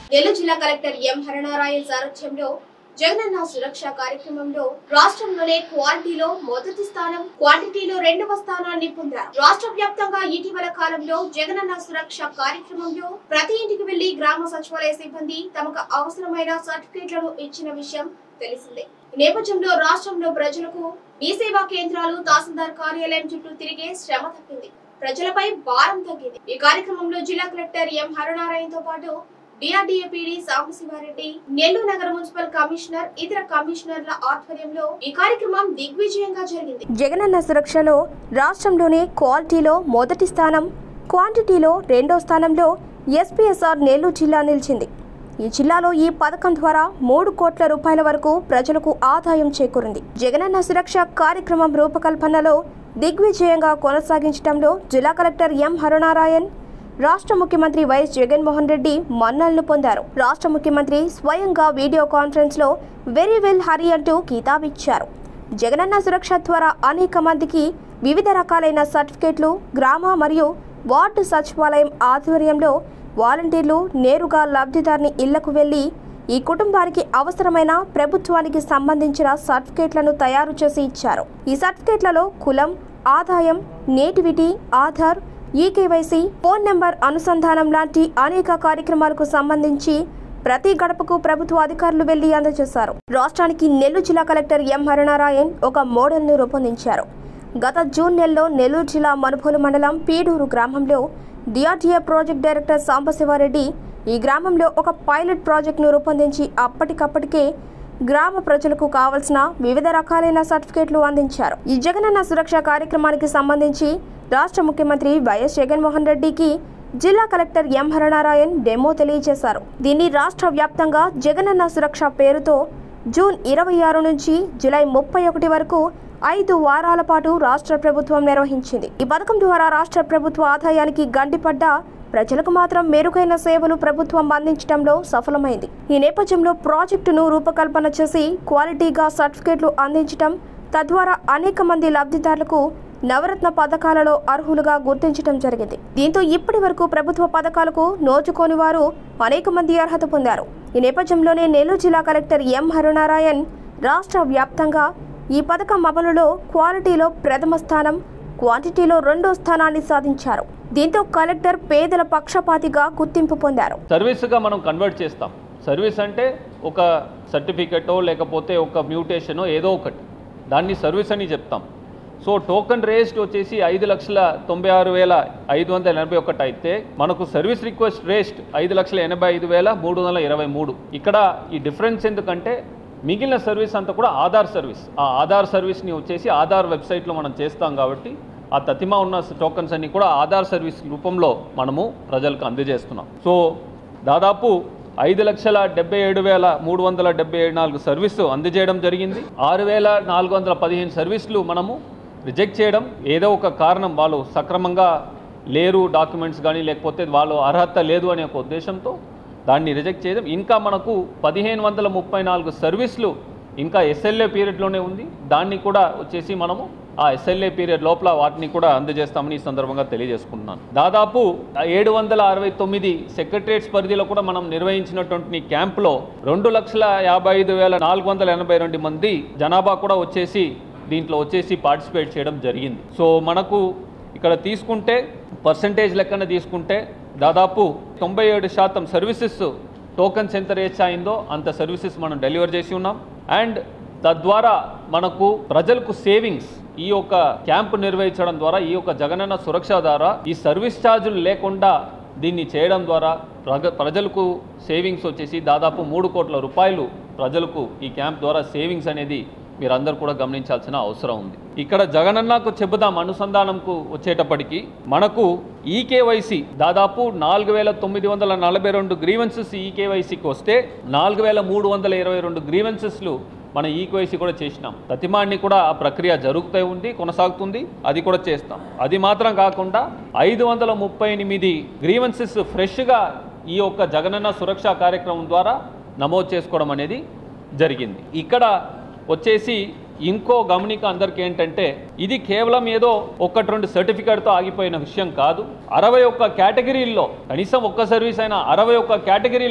నెల్లూరు జిల్లా collector M హరనారాయణ సారథ్యంలో జగనన్న సురక్ష కార్యక్రమంలో రాష్ట్రంలోనే క్వాలిటీలో మొదటి స్థానం క్వాంటిటీలో రెండవ స్థానాన్ని పొందారు రాష్ట్ర వ్యాప్తంగా ఇటీవల కాలంలో జగనన్న సురక్ష కార్యక్రమంలో ప్రతి ఇంటికి వెళ్లి గ్రామ సచివాలయ సిబ్బంది తమకు అవసరమైన సర్టిఫికేట్లను ఇచ్చిన విషయం తెలిసిందే ఈ నేపథ్యంలో రాష్ట్రంలో ప్రజలకు మీ సేవా కేంద్రాలు తహసీల్దార్ కార్యాలయం చుట్టూ తిరిగే శ్రమ తప్పింది ప్రజలపై భారం తగ్గింది ఈ కార్యక్రమంలో జిల్లా కలెక్టర్ ఎం హరనారాయణతో పాటు డిఆర్డీఏ పీడీ సాంబశివారెడ్డి నెల్లూరు నగర మున్సిపల్ కమిషనర్ ఇతర కమిషనర్ల ఆధ్వర్యంలో ఈ కార్యక్రమం దిగ్విజయంగా జరిగింది జగనన్న సురక్షలో రాష్ట్రంలోనే క్వాలిటీలో మొదటి స్థానం క్వాంటిటీలో రెండో స్థానంలో ఎస్పీఎస్ఆర్ నెల్లూరు జిల్లా నిలిచింది ఈ జిల్లాలో ఈ పథకం ద్వారా మూడు కోట్ల రూపాయల వరకు ప్రజలకు ఆదాయం చేకూరింది జగనన్న సురక్ష కార్యక్రమం రూపకల్పనలో దిగ్విజయంగా కొనసాగించడంలో జిల్లా కలెక్టర్ ఎం హరునారాయణ్ రాష్ట్ర ముఖ్యమంత్రి వైఎస్ జగన్మోహన్ రెడ్డి మన్నలను పొందారు రాష్ట్ర ముఖ్యమంత్రి స్వయంగా వీడియో కాన్ఫరెన్స్ లో వెరీ వెల్ హరి అంటూ కితాబిచ్చారు జగనన్న సురక్ష ద్వారా అనేక మందికి వివిధ రకాలైన సర్టిఫికేట్లు గ్రామ మరియు వార్డు సచివాలయం ఆధ్వర్యంలో వాలంటీర్లు నేరుగా లబ్ధిదారుని ఇళ్లకు వెళ్లి ఈ కుటుంబానికి అవసరమైన ప్రభుత్వానికి సంబంధించిన సర్టిఫికేట్లను తయారు చేసి ఇచ్చారు ఈ సర్టిఫికేట్లలో కులం ఆదాయం nativity Aadhaar eKYC phone number అనుసంధానం లాంటి అనేక కార్యక్రమాలకు సంబంధించి ప్రతి గడపకు ప్రభుత్వ అధికారులు వెళ్లి అందజేశారు రాష్ట్రానికి నెల్లూరు జిల్లా కలెక్టర్ ఎం హరినారాయణ్ ఒక మోడల్ను రూపొందించారు గత జూన్ నెలలో నెల్లూరు జిల్లా మనుభోలు మండలం పీడూరు గ్రామంలో డిఆర్టీఏ ప్రాజెక్ట్ డైరెక్టర్ సాంబశివారెడ్డి ఈ గ్రామంలో ఒక పైలట్ ప్రాజెక్టును రూపొందించి అప్పటికప్పటికే గ్రామ ప్రజలకు కావలసిన వివిధ రకాలైన సర్టిఫికేట్లు అందించారు ఈ జగనన్న సురక్ష కార్యక్రమానికి సంబంధించి రాష్ట్ర ముఖ్యమంత్రి వైఎస్ జగన్మోహన్ రెడ్డికి జిల్లా కలెక్టర్ ఎం హరనారాయణ్ డెమో తెలియజేశారు దీన్ని రాష్ట్ర వ్యాప్తంగా జగనన్న సురక్ష పేరుతో జూన్ ఇరవై ఆరు నుంచి జూలై ముప్పై ఒకటి వరకు ఐదు వారాల పాటు రాష్ట్ర ప్రభుత్వం నిర్వహించింది ఈ పథకం ద్వారా రాష్ట్ర ప్రభుత్వ ఆదాయానికి గండిపడ్డ ప్రజలకు మాత్రం మెరుగైన సేవలు ప్రభుత్వం అందించడంలో సఫలమైంది ఈ నేపథ్యంలో ప్రాజెక్టును రూపకల్పన చేసి క్వాలిటీగా సర్టిఫికేట్లు అందించడం తద్వారా అనేక మంది లబ్ధిదారులకు నవరత్న పథకాలలో అర్హులుగా గుర్తించడం జరిగింది దీంతో ఇప్పటి వరకు ప్రభుత్వ పథకాలకు నోచుకోని వారు అనేక మంది అర్హత పొందారు ఈ నేపథ్యంలోనే నెల్లూరు జిల్లా కలెక్టర్ ఎం హరునారాయణ్ రాష్ట్ర వ్యాప్తంగా ఈ పథకం అమలులో క్వాలిటీలో ప్రథమ స్థానం క్వాంటిటీలో రెండో స్థానాన్ని సాధించారు దీంతో కలెక్టర్ పేదల పక్షపాతిగా గుర్తింపు పొందారు సర్వీస్గా మనం కన్వర్ట్ చేస్తాం సర్వీస్ అంటే ఒక సర్టిఫికెటో లేకపోతే ఒక మ్యూటేషనో ఏదో ఒకటి దాన్ని సర్వీస్ అని చెప్తాం సో టోకన్ రేస్ట్ వచ్చేసి ఐదు లక్షల తొంభై ఆరు వేల ఐదు వందల ఎనభై ఒకటి అయితే మనకు సర్వీస్ రిక్వెస్ట్ రేస్ట్ ఐదు లక్షల ఎనభై ఐదు వేల మూడు వందల ఇరవై మూడు ఇక్కడ ఈ డిఫరెన్స్ ఎందుకంటే మిగిలిన సర్వీస్ అంతా కూడా ఆధార్ సర్వీస్ ఆ ఆధార్ సర్వీస్ని వచ్చేసి ఆధార్ వెబ్సైట్లో మనం చేస్తాం కాబట్టి ఆ తతిమా ఉన్న టోకన్స్ అన్ని కూడా ఆధార్ సర్వీస్ రూపంలో మనము ప్రజలకు అందజేస్తున్నాం సో దాదాపు ఐదు లక్షల డెబ్బై ఏడు వేల మూడు వందల డెబ్బై ఏడు నాలుగు సర్వీసు అందజేయడం జరిగింది ఆరు వేల నాలుగు వందల పదిహేను సర్వీసులు మనము రిజెక్ట్ చేయడం ఏదో ఒక కారణం వాళ్ళు సక్రమంగా లేరు డాక్యుమెంట్స్ కానీ లేకపోతే వాళ్ళు అర్హత లేదు అనే ఒక ఉద్దేశంతో దాన్ని రిజెక్ట్ చేయడం ఇంకా మనకు పదిహేను వందల ముప్పై నాలుగు సర్వీసులు ఇంకా ఎస్ఎల్ఏ పీరియడ్లోనే ఉంది దాన్ని కూడా వచ్చేసి మనము ఆ ఎస్ఎల్ఏ పీరియడ్ లోపల వాటిని కూడా అందజేస్తామని ఈ సందర్భంగా తెలియజేసుకుంటున్నాను దాదాపు ఏడు వందల అరవై తొమ్మిది సెక్రటరియట్స్ పరిధిలో కూడా మనం నిర్వహించినటువంటి క్యాంపులో రెండు లక్షల యాభై ఐదు వేల నాలుగు వందల ఎనభై రెండు మంది జనాభా కూడా వచ్చేసి దీంట్లో వచ్చేసి పార్టిసిపేట్ చేయడం జరిగింది సో మనకు ఇక్కడ తీసుకుంటే పర్సంటేజ్ లెక్కన తీసుకుంటే దాదాపు తొంభై ఏడు శాతం సర్వీసెస్ టోకన్స్ ఎంత రీచ్ అయిందో అంత సర్వీసెస్ మనం డెలివర్ చేసి ఉన్నాం అండ్ తద్వారా మనకు ప్రజలకు సేవింగ్స్ ఈ యొక్క క్యాంపు నిర్వహించడం ద్వారా ఈ యొక్క జగనన్న సురక్ష ద్వారా ఈ సర్వీస్ ఛార్జీలు లేకుండా దీన్ని చేయడం ద్వారా ప్రజ ప్రజలకు సేవింగ్స్ వచ్చేసి దాదాపు మూడు కోట్ల రూపాయలు ప్రజలకు ఈ క్యాంప్ ద్వారా సేవింగ్స్ అనేది మీరందరూ కూడా గమనించాల్సిన అవసరం ఉంది ఇక్కడ జగనన్నకు చెబుదాం అనుసంధానంకు వచ్చేటప్పటికి మనకు ఈకేవైసీ దాదాపు నాలుగు వేల తొమ్మిది వందల నలభై రెండు గ్రీవెన్సెస్ ఈకేవైసీకి వస్తే నాలుగు వేల మూడు వందల ఇరవై రెండు గ్రీవెన్సెస్లు మన ఈకేవైసీ కూడా చేసినాం ప్రతిమాన్ని కూడా ఆ ప్రక్రియ జరుగుతూ ఉంది కొనసాగుతుంది అది కూడా చేస్తాం అది మాత్రం కాకుండా ఐదు వందల ముప్పై ఎనిమిది గ్రీవెన్సెస్ ఫ్రెష్గా ఈ యొక్క జగనన్న సురక్ష కార్యక్రమం ద్వారా నమోదు చేసుకోవడం అనేది జరిగింది ఇక్కడ వచ్చేసి ఇంకో గమనిక అందరికీ ఏంటంటే ఇది కేవలం ఏదో ఒకటి రెండు సర్టిఫికేట్తో ఆగిపోయిన విషయం కాదు అరవై ఒక్క కేటగిరీల్లో కనీసం ఒక్క సర్వీస్ అయినా అరవై ఒక్క కేటగిరీల్లో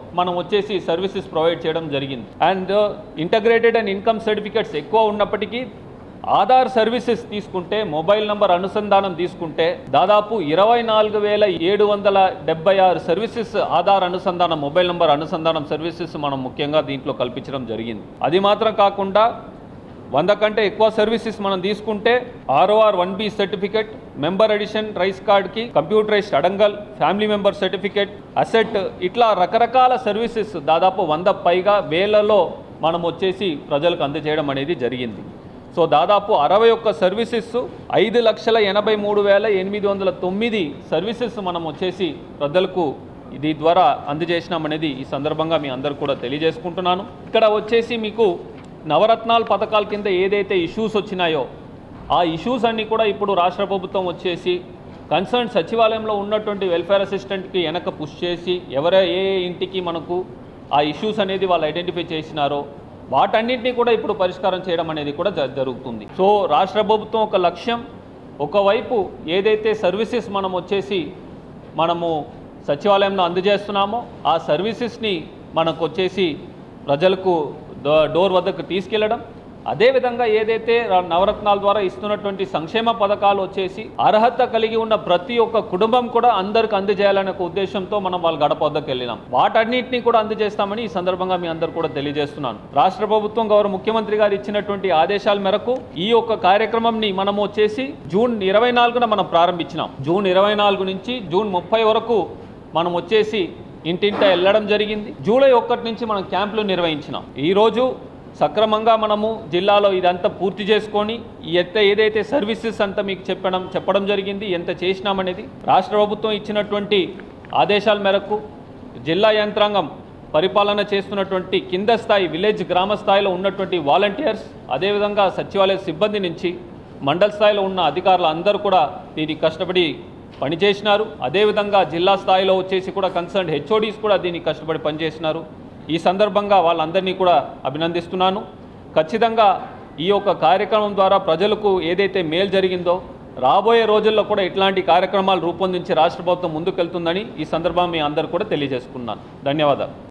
మనం వచ్చేసి సర్వీసెస్ ప్రొవైడ్ చేయడం జరిగింది and integrated and income certificates ఎక్కువ ఉన్నప్పటికీ ఆధార్ సర్వీసెస్ తీసుకుంటే మొబైల్ నంబర్ అనుసంధానం తీసుకుంటే దాదాపు ఇరవై నాలుగు వేల ఏడు వందల డెబ్బై ఆరు సర్వీసెస్ ఆధార్ అనుసంధానం మొబైల్ నంబర్ అనుసంధానం సర్వీసెస్ మనం ముఖ్యంగా దీంట్లో కల్పించడం జరిగింది అది మాత్రం కాకుండా వంద కంటే ఎక్కువ సర్వీసెస్ మనం తీసుకుంటే ROR one B certificate member addition rice కార్డ్కి computerised Adangal family member certificate asset ఇట్లా రకరకాల సర్వీసెస్ దాదాపు వంద పైగా వేలలో మనం వచ్చేసి ప్రజలకు అందజేయడం అనేది జరిగింది సో దాదాపు అరవై ఒక్క సర్వీసెస్ ఐదు లక్షల ఎనభై మూడు వేల ఎనిమిది వందల తొమ్మిది సర్వీసెస్ మనం వచ్చేసి ప్రజలకు ఇది ద్వారా అందజేసినామనేది ఈ సందర్భంగా మీ అందరు కూడా తెలియజేసుకుంటున్నాను ఇక్కడ వచ్చేసి మీకు నవరత్నాల పథకాల కింద ఏదైతే ఇష్యూస్ వచ్చినాయో ఆ ఇష్యూస్ అన్నీ కూడా ఇప్పుడు రాష్ట్ర ప్రభుత్వం వచ్చేసి కన్సర్న్ సచివాలయంలో ఉన్నటువంటి వెల్ఫేర్ అసిస్టెంట్కి వెనక పుష్ చేసి ఎవరే ఏ ఏ ఇంటికి మనకు ఆ ఇష్యూస్ అనేది వాళ్ళు ఐడెంటిఫై చేసినారో వాటన్నింటినీ కూడా ఇప్పుడు పరిష్కారం చేయడం అనేది కూడా జ- జరుగుతుంది సో రాష్ట్ర ప్రభుత్వం ఒక లక్ష్యం ఒకవైపు ఏదైతే సర్వీసెస్ మనం వచ్చేసి మనము సచివాలయంలో అందజేస్తున్నామో ఆ సర్వీసెస్ని మనకు వచ్చేసి ప్రజలకు దో- డోర్ వద్దకు తీసుకెళ్లడం అదేవిధంగా ఏదైతే ర- నవరత్నాల ద్వారా ఇస్తున్నటువంటి సంక్షేమ పథకాలు వచ్చేసి అర్హత కలిగి ఉన్న ప్రతి ఒక్క కుటుంబం కూడా అందరికి అందజేయాలనే ఒక ఉద్దేశంతో మనం వాళ్ళ గడప వద్దకు వెళ్ళినాం వాటన్నిటిని కూడా అందజేస్తామని ఈ సందర్భంగా మీ అందరు కూడా తెలియజేస్తున్నాను రాష్ట్ర ప్రభుత్వం గౌరవ ముఖ్యమంత్రి గారు ఇచ్చినటువంటి ఆదేశాల మేరకు ఈ యొక్క కార్యక్రమంని మనము వచ్చేసి జూన్ ఇరవై నాలుగున మనం ప్రారంభించినాం జూన్ ఇరవై నాలుగు నుంచి జూన్ ముప్పై వరకు మనం వచ్చేసి ఇంటింట వెళ్ళడం జరిగింది జూలై ఒకటి నుంచి మనం క్యాంపులు నిర్వహించినాం ఈరోజు సక్రమంగా మనము జిల్లాలో ఇదంతా పూర్తి చేసుకొని ఎంత ఏదైతే సర్వీసెస్ అంతా మీకు చెప్పడం చెప్పడం జరిగింది ఎంత చేసినామనేది రాష్ట్ర ప్రభుత్వం ఇచ్చినటువంటి ఆదేశాల మేరకు జిల్లా యంత్రాంగం పరిపాలన చేస్తున్నటువంటి కింద స్థాయి విలేజ్ గ్రామ స్థాయిలో ఉన్నటువంటి వాలంటీర్స్ అదేవిధంగా సచివాలయ సిబ్బంది నుంచి మండల స్థాయిలో ఉన్న అధికారులు అందరూ కూడా దీనికి కష్టపడి పనిచేసినారు అదేవిధంగా జిల్లా స్థాయిలో వచ్చేసి కూడా కన్సర్న్ హెచ్ఓడీస్ కూడా దీనికి కష్టపడి పనిచేసినారు ఈ సందర్భంగా వాళ్ళందరినీ కూడా అభినందిస్తున్నాను ఖచ్చితంగా ఈ యొక్క కార్యక్రమం ద్వారా ప్రజలకు ఏదైతే మేలు జరిగిందో రాబోయే రోజుల్లో కూడా ఇట్లాంటి కార్యక్రమాలు రూపొందించి రాష్ట్ర ప్రభుత్వం ముందుకెళ్తుందని ఈ సందర్భంగా మీ అందరూ కూడా తెలియజేసుకున్నాను ధన్యవాదాలు